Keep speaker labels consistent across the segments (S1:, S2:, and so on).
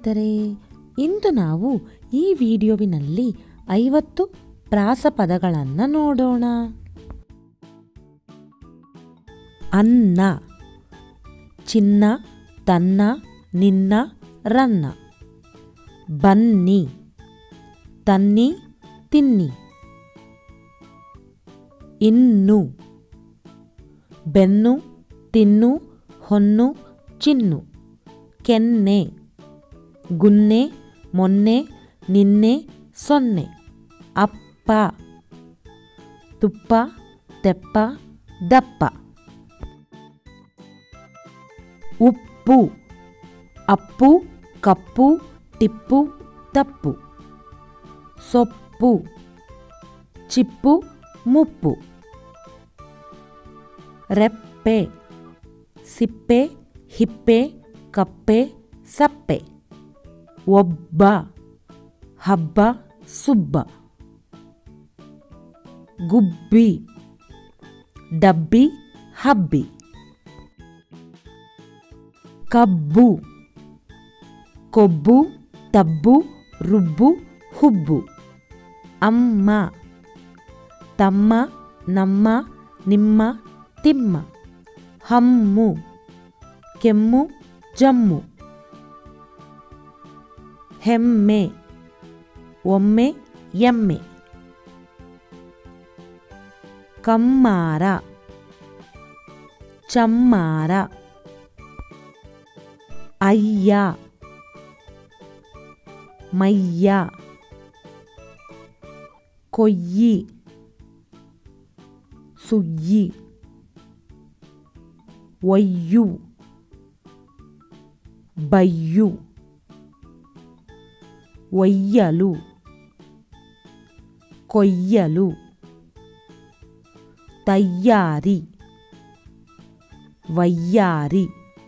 S1: ಸ್ನೇಹಿತರೆ ಇಂದು ನಾವು ಈ ವಿಡಿಯೋವಿನಲ್ಲಿ ಐವತ್ತು ಪ್ರಾಸಪದಗಳನ್ನು ನೋಡೋಣ ಅನ್ನ ಚಿನ್ನ ತನ್ನ ನಿನ್ನ ರನ್ನ ಬನ್ನಿ ತನ್ನಿ ತಿನ್ನಿ ಇನ್ನು ಬೆನ್ನು ತಿನ್ನು ಹೊನ್ನು ಚಿನ್ನು ಕೆನ್ನೆ ಗುನ್ನೆ ಮೊನ್ನೆ ನಿನ್ನೆ ಸೊನ್ನೆ ಅಪ್ಪ ತುಪ್ಪ ತೆಪ್ಪ ದಪ್ಪ ಉಪ್ಪು ಅಪ್ಪು ಕಪ್ಪು ಟಿಪ್ಪು ತಪ್ಪು ಸೊಪ್ಪು ಚಿಪ್ಪು ಮುಪ್ಪು ರೆಪ್ಪೆ ಸಿಪ್ಪೆ ಹಿಪ್ಪೆ ಕಪ್ಪೆ ಸಪ್ಪೆ ಒಬ್ಬ ಹಬ್ಬ ಸುಬ್ಬ ಗುಬ್ಬಿ ಡಬ್ಬಿ ಹಬ್ಬಿ ಕಬ್ಬು ಕೊಬ್ಬು ತಬ್ಬು ರುಬ್ಬು ಹುಬ್ಬು ಅಮ್ಮ ತಮ್ಮ ನಮ್ಮ ನಿಮ್ಮ ತಿಮ್ಮ ಹಮ್ಮು ಕೆಮ್ಮು ಜಮ್ಮು ಹೆಮ್ಮೆ ಒಮ್ಮೆ ಎಮ್ಮೆ ಕಮ್ಮಾರ ಚಮ್ಮಾರ ಅಯ್ಯ ಮಯ್ಯ ಕೊಯ್ಯಿ ಸುಯ್ಯಿ ಒಯ್ಯು ಬಯ್ಯು ಒಯ್ಯಲು ಕೊಯ್ಯಲು ತಯ್ಯಾರಿ ವಯ್ಯಾರಿ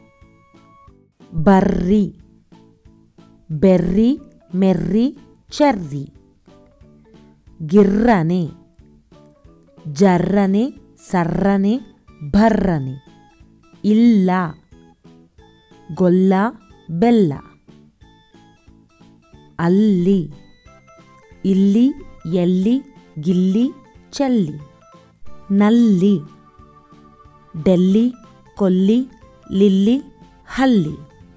S1: ಬರ್ರಿ ಬೆರ್ರಿ ಮೆರ್ರಿ ಚೆರ್ರಿ ಗಿರ್ರನೆ ಜರ್ರನೆ ಸರ್ರನೆ ಭರ್ರನೆ ಇಲ್ಲ ಗೊಲ್ಲ ಬೆಲ್ಲ ಅಲ್ಲಿ ಇಲ್ಲಿ ಎಲ್ಲಿ ಗಿಲ್ಲಿ ಚೆಲ್ಲಿ ನಲ್ಲಿ ಡೆಲ್ಲಿ ಕೊಲ್ಲಿ ಲಿಲ್ಲಿ ಹಲ್ಲಿ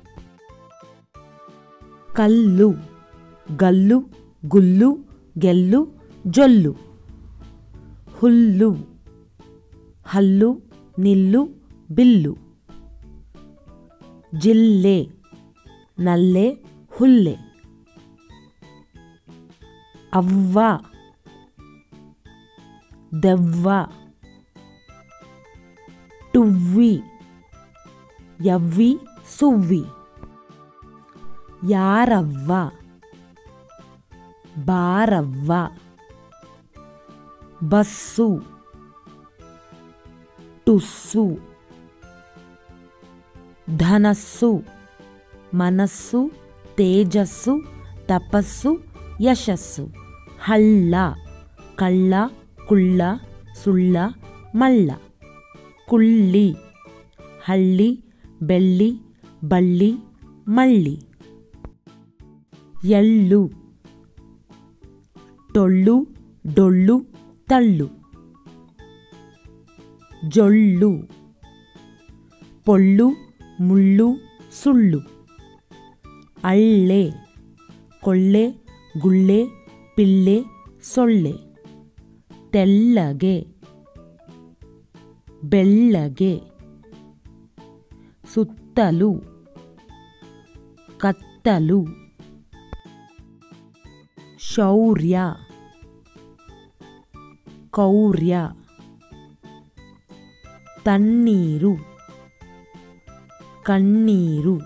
S1: ಕಲ್ಲು ಗಲ್ಲು ಗುಲ್ಲು ಗೆಲ್ಲು ಜೊಲ್ಲು ಹುಲ್ಲು ಹಲ್ಲು ನಿಲ್ಲು ಬಿಲ್ಲು ಜಿಲ್ಲೆ ನಲ್ಲೆ ಹುಲ್ಲೆ ಅವ್ವ ದೆವ್ವ ಟುವ್ವಿ ಯವ್ವಿ ಸುವ್ವಿ ಯಾರವ್ವ ಬಾರವ್ವ ಬಸ್ಸು ಟುಸ್ಸು ಧನಸ್ಸು ಮನಸ್ಸು ತೇಜಸ್ಸು ತಪಸ್ಸು ಯಶಸ್ಸು ಹಳ್ಳ ಕಳ್ಳ ಕುಳ್ಳ ಸುಳ್ಳ ಮಳ್ಳ ಕುಳ್ಳಿ ಹಳ್ಳಿ ಬೆಳ್ಳಿ ಬಳ್ಳಿ ಮಳ್ಳಿ ಎಳ್ಳು ಟೊಳ್ಳು ಡೊಳ್ಳು ತಳ್ಳು ಜೊಳ್ಳು ಪೊಳ್ಳು ಮುಳ್ಳು ಸುಳ್ಳು ಅಳ್ಳೆ ಕೊಳ್ಳೆ ಗುಳ್ಳೆ ಪಿಳ್ಳೆ ಸೊಳ್ಳೆ ತೆಳ್ಳಗೆ ಬೆಳ್ಳಗೆ ಸುತ್ತಲು ಕತ್ತಲು ಶೌರ್ಯ ಕೌರ್ಯ ತಣ್ಣೀರು ಕಣ್ಣೀರು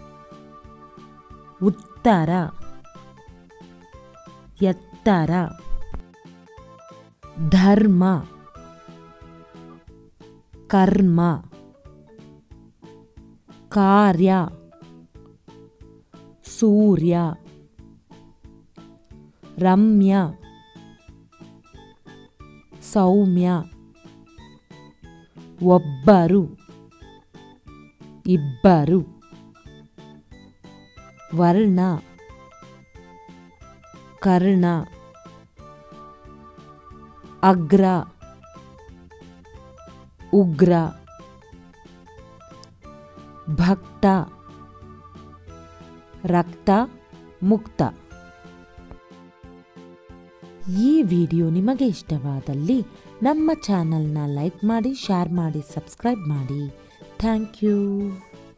S1: ಉತ್ತರ ಎತ್ತರ ಧರ್ಮ ಕರ್ಮ ಕಾರ್ಯ ಸೂರ್ಯ ರಮ್ಯ ಸೌಮ್ಯ ಒಬ್ಬರು ಇಬ್ಬರು ವರ್ಣ ಕರ್ಣ ಅಗ್ರ ಉಗ್ರ ಭಕ್ತ ರಕ್ತ ಮುಕ್ತ ಈ ವಿಡಿಯೋ ನಿಮಗೆ ಇಷ್ಟವಾದಲ್ಲಿ ನಮ್ಮ ಚಾನಲ್ನ ಲೈಕ್ ಮಾಡಿ ಶೇರ್ ಮಾಡಿ ಸಬ್ಸ್ಕ್ರೈಬ್ ಮಾಡಿ ಥ್ಯಾಂಕ್ ಯು